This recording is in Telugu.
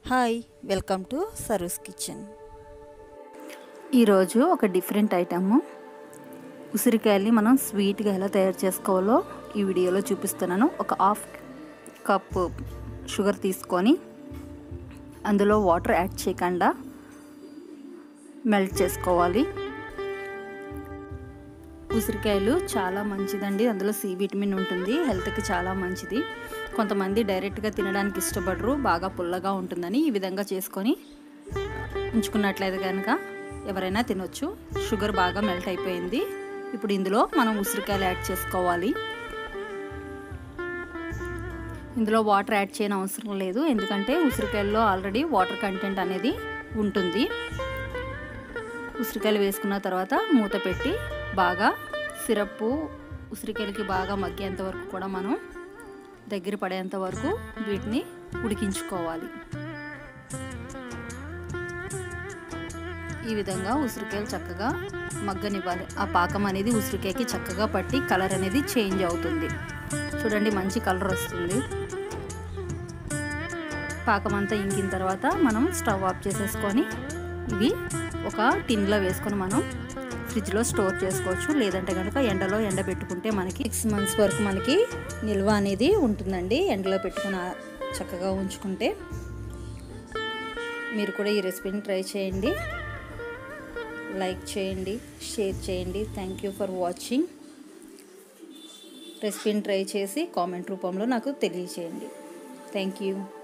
hi welcome to Saru's kitchen ఈరోజు ఒక డిఫరెంట్ ఐటమ్ ఉసిరికాయల్ని మనం స్వీట్గా ఎలా తయారు చేసుకోవాలో ఈ వీడియోలో చూపిస్తున్నాను ఒక హాఫ్ కప్ షుగర్ తీసుకొని అందులో వాటర్ యాడ్ చేయకుండా మెల్ట్ చేసుకోవాలి ఉసిరికాయలు చాలా మంచిదండి అందులో సి విటమిన్ ఉంటుంది హెల్త్కి చాలా మంచిది కొంతమంది డైరెక్ట్గా తినడానికి ఇష్టపడరు బాగా పుల్లగా ఉంటుందని ఈ విధంగా చేసుకొని ఉంచుకున్నట్లయితే కనుక ఎవరైనా తినొచ్చు షుగర్ బాగా మెల్ట్ అయిపోయింది ఇప్పుడు ఇందులో మనం ఉసిరికాయలు యాడ్ చేసుకోవాలి ఇందులో వాటర్ యాడ్ చేయని అవసరం లేదు ఎందుకంటే ఉసిరికాయల్లో ఆల్రెడీ వాటర్ కంటెంట్ అనేది ఉంటుంది ఉసిరికాయలు వేసుకున్న తర్వాత మూత పెట్టి బాగా సిరప్ ఉసిరికాయలకి బాగా మగ్గేంత వరకు కూడా మనం దగ్గర పడేంత వరకు వీటిని ఉడికించుకోవాలి ఈ విధంగా ఉసిరికాయలు చక్కగా మగ్గనివ్వాలి ఆ పాకం అనేది ఉసిరికాయకి చక్కగా పట్టి కలర్ అనేది చేంజ్ అవుతుంది చూడండి మంచి కలర్ వస్తుంది పాకం అంతా ఇంకిన తర్వాత మనం స్టవ్ ఆఫ్ చేసేసుకొని ఇవి ఒక టిన్లో వేసుకొని మనం ఫ్రిడ్జ్లో స్టోర్ చేసుకోవచ్చు లేదంటే కనుక ఎండలో ఎండబెట్టుకుంటే మనకి సిక్స్ మంత్స్ వరకు మనకి నిల్వ అనేది ఉంటుందండి ఎండలో పెట్టుకుని చక్కగా ఉంచుకుంటే మీరు కూడా ఈ రెసిపీని ట్రై చేయండి లైక్ చేయండి షేర్ చేయండి థ్యాంక్ యూ ఫర్ వాచింగ్ రెసిపీని ట్రై చేసి కామెంట్ రూపంలో నాకు తెలియచేయండి థ్యాంక్ యూ